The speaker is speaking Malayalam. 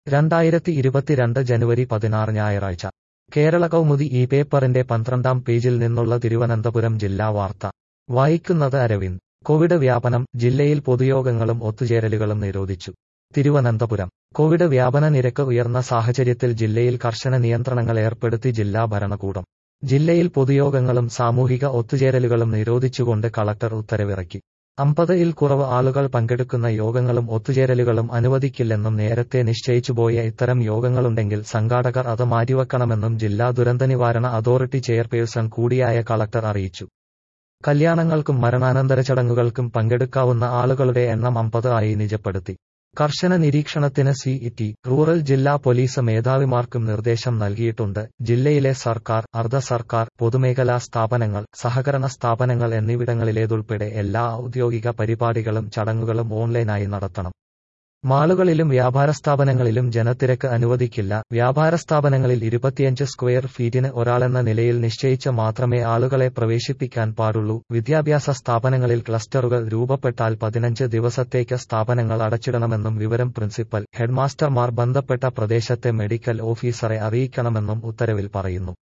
രണ്ടായിരത്തി ഇരുപത്തിരണ്ട് ജനുവരി പതിനാറ് ഞായറാഴ്ച കേരള കൗമുദി ഈ പേപ്പറിന്റെ പന്ത്രണ്ടാം പേജിൽ നിന്നുള്ള തിരുവനന്തപുരം ജില്ലാ വാർത്ത വായിക്കുന്നത് അരവിന്ദ് കോവിഡ് വ്യാപനം ജില്ലയിൽ പൊതുയോഗങ്ങളും ഒത്തുചേരലുകളും നിരോധിച്ചു തിരുവനന്തപുരം കോവിഡ് വ്യാപന നിരക്ക് ഉയർന്ന സാഹചര്യത്തിൽ ജില്ലയിൽ കർശന നിയന്ത്രണങ്ങൾ ഏർപ്പെടുത്തി ജില്ലാ ഭരണകൂടം ജില്ലയിൽ പൊതുയോഗങ്ങളും സാമൂഹിക ഒത്തുചേരലുകളും നിരോധിച്ചുകൊണ്ട് കളക്ടർ ഉത്തരവിറക്കി അമ്പത് ഇൽ കുറവ് ആളുകൾ പങ്കെടുക്കുന്ന യോഗങ്ങളും ഒത്തുചേരലുകളും അനുവദിക്കില്ലെന്നും നേരത്തെ നിശ്ചയിച്ചുപോയ ഇത്തരം യോഗങ്ങളുണ്ടെങ്കിൽ സംഘാടകർ അത് മാറ്റിവെക്കണമെന്നും ജില്ലാ ദുരന്തനിവാരണ അതോറിറ്റി ചെയർപേഴ്സൺ കൂടിയായ കളക്ടർ അറിയിച്ചു കല്യാണങ്ങൾക്കും മരണാനന്തര ചടങ്ങുകൾക്കും പങ്കെടുക്കാവുന്ന ആളുകളുടെ എണ്ണം അമ്പത് ആയി നിജപ്പെടുത്തി കർശന നിരീക്ഷണത്തിന് സി ടി റൂറൽ ജില്ലാ പോലീസ് മേധാവിമാർക്കും നിർദ്ദേശം നൽകിയിട്ടുണ്ട് ജില്ലയിലെ സർക്കാർ അർദ്ധ സർക്കാർ പൊതുമേഖലാ സ്ഥാപനങ്ങൾ സഹകരണ സ്ഥാപനങ്ങൾ എന്നിവിടങ്ങളിലേതുൾപ്പെടെ എല്ലാ ഔദ്യോഗിക പരിപാടികളും ചടങ്ങുകളും ഓൺലൈനായി നടത്തണം മാളുകളിലും വ്യാപാര സ്ഥാപനങ്ങളിലും ജനത്തിരക്ക് അനുവദിക്കില്ല വ്യാപാര സ്ഥാപനങ്ങളിൽ ഇരുപത്തിയഞ്ച് സ്ക്വയർ ഫീറ്റിന് ഒരാളെന്ന നിലയിൽ നിശ്ചയിച്ച് മാത്രമേ ആളുകളെ പ്രവേശിപ്പിക്കാൻ പാടുള്ളൂ വിദ്യാഭ്യാസ സ്ഥാപനങ്ങളിൽ ക്ലസ്റ്ററുകൾ രൂപപ്പെട്ടാൽ പതിനഞ്ച് ദിവസത്തേക്ക് സ്ഥാപനങ്ങൾ അടച്ചിടണമെന്നും വിവരം പ്രിൻസിപ്പൽ ഹെഡ്മാസ്റ്റർമാർ ബന്ധപ്പെട്ട പ്രദേശത്തെ മെഡിക്കൽ ഓഫീസറെ അറിയിക്കണമെന്നും ഉത്തരവിൽ പറയുന്നു